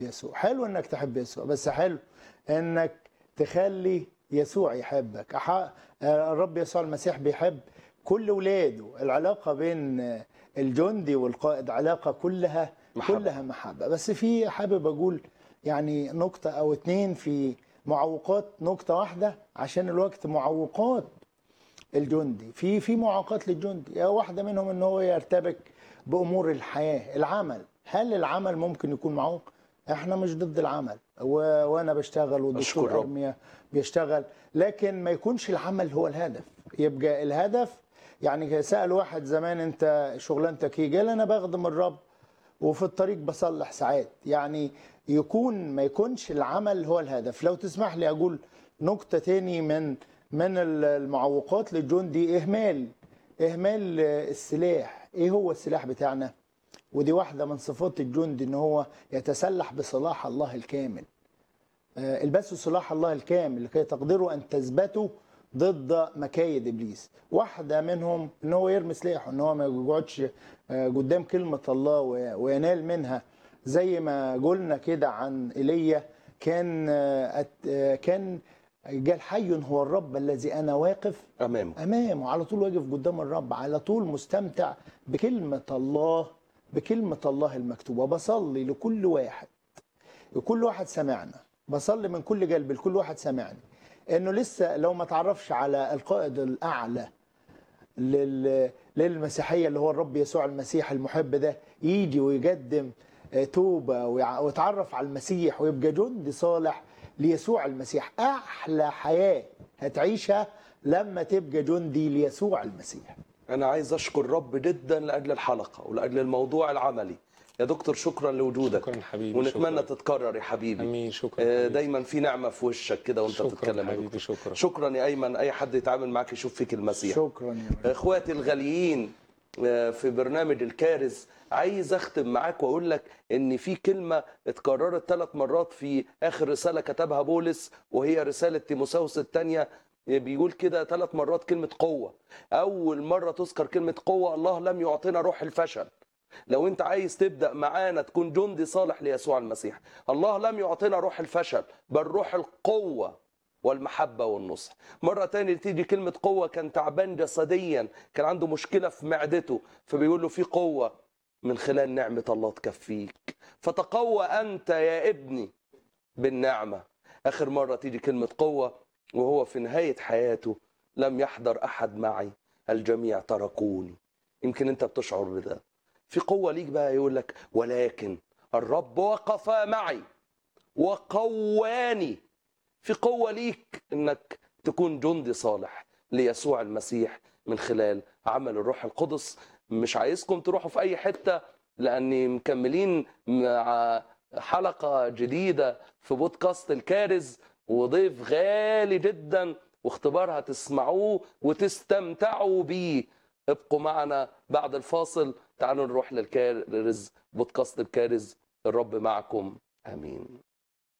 يسوع حلو انك تحب يسوع بس حلو انك تخلي يسوع يحبك أح- آه، الرب يسوع المسيح بيحب كل ولاده العلاقة بين آه، الجندي والقائد علاقة كلها محبة. كلها محبة بس في حابب أقول يعني نقطة أو اتنين في معوقات نقطة واحدة عشان الوقت معوقات الجندي في في معوقات للجندي واحدة منهم ان هو يرتبك بأمور الحياة العمل هل العمل ممكن يكون معوق احنا مش ضد العمل و... وانا بشتغل أشكر والدكتور رب. ارميا بيشتغل لكن ما يكونش العمل هو الهدف يبقى الهدف يعني سأل واحد زمان انت شغلانتك ايه قال انا بخدم الرب وفي الطريق بصلح ساعات يعني يكون ما يكونش العمل هو الهدف لو تسمح لي اقول نقطة تاني من من المعوقات للجندي اهمال اهمال السلاح ايه هو السلاح بتاعنا ودي واحدة من صفات الجندي ان هو يتسلح بصلاح الله الكامل آه، البسوا سلاح الله الكامل لكي تقدروا ان تثبتوا ضد مكايد ابليس واحده منهم ان هو يرمي سلاحه ان هو ما يقعدش آه، قدام كلمه الله وي- وينال منها زي ما قلنا كده عن ايليا كان آه، أت- آه، كان قال حي هو الرب الذي انا واقف امامه امامه على طول واقف قدام الرب على طول مستمتع بكلمه الله بكلمه الله المكتوبه بصلي لكل واحد لكل واحد سمعنا بصلي من كل قلبي لكل واحد سمعني انه لسه لو ما تعرفش على القائد الاعلى لل... للمسيحيه اللي هو الرب يسوع المسيح المحب ده يجي ويقدم آه، توبه ويع- ويتعرف على المسيح ويبقى جندي صالح ليسوع المسيح احلى حياه هتعيشها لما تبقى جندي ليسوع المسيح انا عايز اشكر رب جدا لاجل الحلقه ولاجل الموضوع العملي يا دكتور شكرا لوجودك شكرا حبيبي ونتمنى شكرا. تتكرر يا حبيبي امين شكرا آه، حبيبي. دايما في نعمه في وشك كده وانت شكرا بتتكلم يا حبيبي، دكتور. شكرا. شكرا يا ايمن اي حد يتعامل معاك يشوف فيك المسيح شكرا يا رب اخواتي الغاليين آه، في برنامج الكارز عايز اختم معاك واقول لك ان في كلمه اتكررت ثلاث مرات في اخر رساله كتبها بولس وهي رساله تيموساوس الثانيه بيقول كده ثلاث مرات كلمه قوه اول مره تذكر كلمه قوه الله لم يعطينا روح الفشل لو انت عايز تبدا معانا تكون جندي صالح ليسوع المسيح الله لم يعطينا روح الفشل بل روح القوه والمحبة والنصح مرة تاني تيجي كلمة قوة كان تعبان جسديا كان عنده مشكلة في معدته فبيقول له في قوة من خلال نعمة الله تكفيك فتقوى أنت يا ابني بالنعمة آخر مرة تيجي كلمة قوة وهو في نهاية حياته لم يحضر أحد معي الجميع تركوني يمكن أنت بتشعر بده في قوة ليك بقى يقول لك ولكن الرب وقف معي وقواني في قوة ليك انك تكون جندي صالح ليسوع المسيح من خلال عمل الروح القدس مش عايزكم تروحوا في اي حتة لاني مكملين مع حلقة جديدة في بودكاست الكارز وضيف غالي جدا واختبار هتسمعوه وتستمتعوا بيه ابقوا معنا بعد الفاصل تعالوا نروح للكارز بودكاست الكارز الرب معكم امين